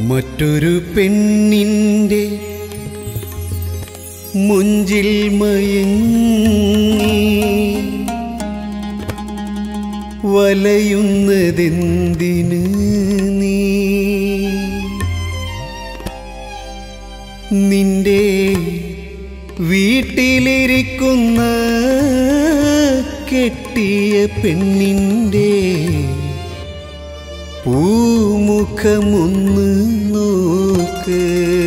മറ്റൊരു പെണ്ണിൻ്റെ മുഞ്ചിൽ മയങ്ങി വലയുന്നതെന്തിന് നീ നിന്റെ വീട്ടിലിരിക്കുന്ന കെട്ടിയ പെണ്ണിൻ്റെ പൂമുഖമൊന്ന് നോക്ക്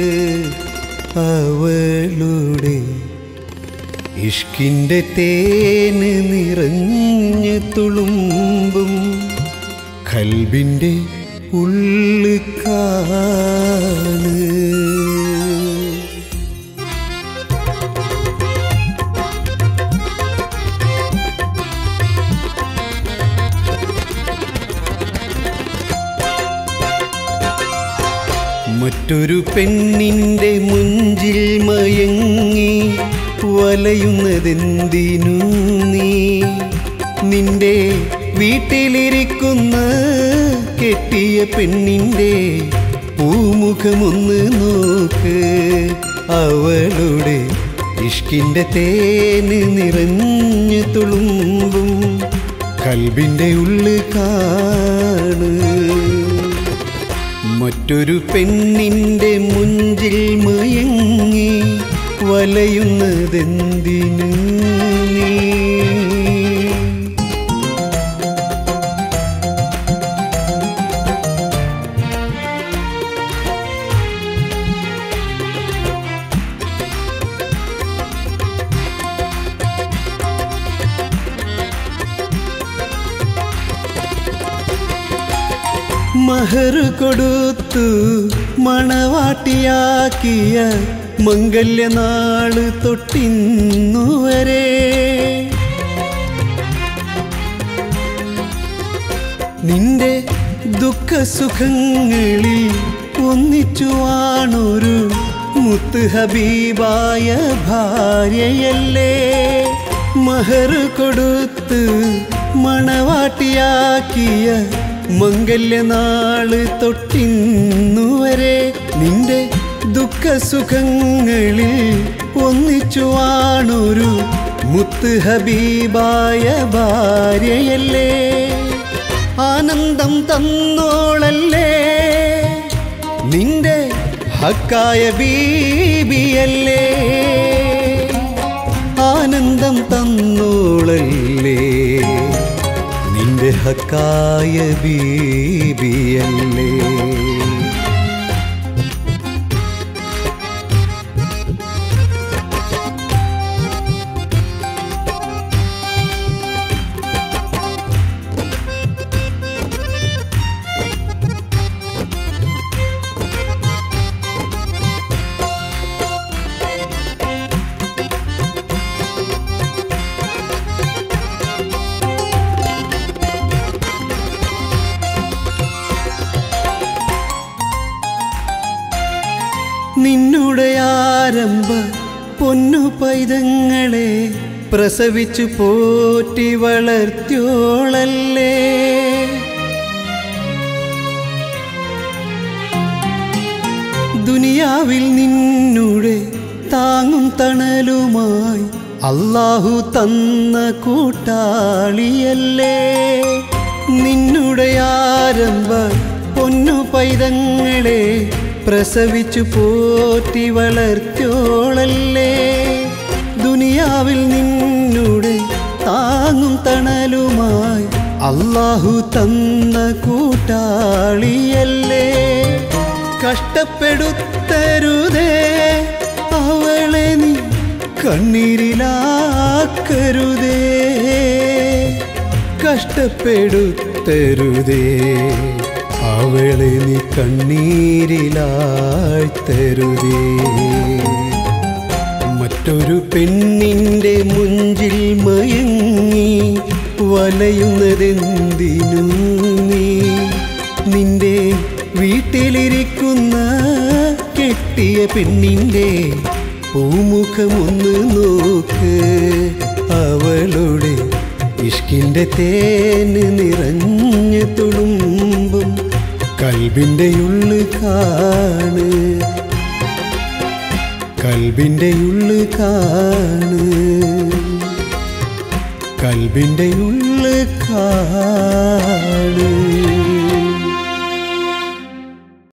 അവളുടെ ഇഷ്കിൻ്റെ തേന് നിറഞ്ഞ് തുളുമ്പും കൽബിൻ്റെ ഉള്ളു കാണ് മറ്റൊരു പെണ്ണിൻ്റെ മുഞ്ചിൽ മയങ്ങി വലയുന്നതെന്തിനു നീ നിന്റെ വീട്ടിലിരിക്കുന്ന കെട്ടിയ പെണ്ണിൻ്റെ പൂമുഖമൊന്ന് നോക്ക് അവളുടെ ഇഷ്കിൻ്റെ തേന് നിറഞ്ഞു തുളുമ്പും കൽബിൻ്റെ ഉള്ളു കാണ് മറ്റൊരു പെണ്ണിൻ്റെ മുഞ്ചിൽ മയങ്ങി വലയുന്നതെന്തിനു നീ മഹർ കൊടുത്തു മണവാട്ടിയാക്കിയ മംഗല്യനാള് തൊട്ടിന്നുവരെ നിന്റെ ദുഃഖസുഖങ്ങളിൽ ഒന്നിച്ചുവാണൊരു മുത്ത് ഹബീബായ ഭാര്യയല്ലേ മഹർ കൊടുത്ത് മണവാട്ടിയാക്കിയ മംഗല്യനാള് തൊട്ടിന്നുവരെ നിന്റെ ദുഃഖസുഖങ്ങളിൽ ഒന്നിച്ചുവാണൊരു മുത്ത് ഹബീബായ ഭാര്യയല്ലേ ആനന്ദം തന്നോളല്ലേ നിന്റെ ഹക്കായ ബീബിയല്ലേ ആനന്ദം തന്നോളല്ലേ നിന്റെ ഹക്കായ ബീബിയല്ലേ നിന്നുടെ ആരംഭ പൊന്നു പൈതങ്ങളെ പ്രസവിച്ചു പോറ്റി വളർത്തിയോളല്ലേ ദുനിയാവിൽ നിന്നുടെ താങ്ങും തണലുമായി അള്ളാഹു തന്ന കൂട്ടാളിയല്ലേ നിന്നുടെ ആരംഭ പൊന്നു പൈതങ്ങളെ പ്രസവിച്ചു പോറ്റി വളർത്തിയോളല്ലേ ദുനിയാവിൽ നിന്നുടെ താങ്ങും തണലുമായി അള്ളാഹു തന്ന കൂട്ടാളിയല്ലേ കഷ്ടപ്പെടുത്തരുതേ അവളെ നീ കണ്ണീരിലാക്കരുതേ കഷ്ടപ്പെടുത്തരുതേ അവളെ നീ കണ്ണീരിലാഴ്ത്തരുതേ മറ്റൊരു പെണ്ണിൻ്റെ മുഞ്ചിൽ മയങ്ങി വലയുന്നതെന്തിനു നീ നിന്റെ വീട്ടിലിരിക്കുന്ന കെട്ടിയ പെണ്ണിൻ്റെ പൂമുഖമൊന്ന് നോക്ക് അവളുടെ ഇഷ്കിൻ്റെ തേന് നിറഞ്ഞു തുളുമ്പും കൽബിൻ്റെ ഉള്ളു കാണ് കൽബിൻ്റെ ഉള്ളു കാണ് കൽബിൻ്റെ ഉള്ളു കാണ്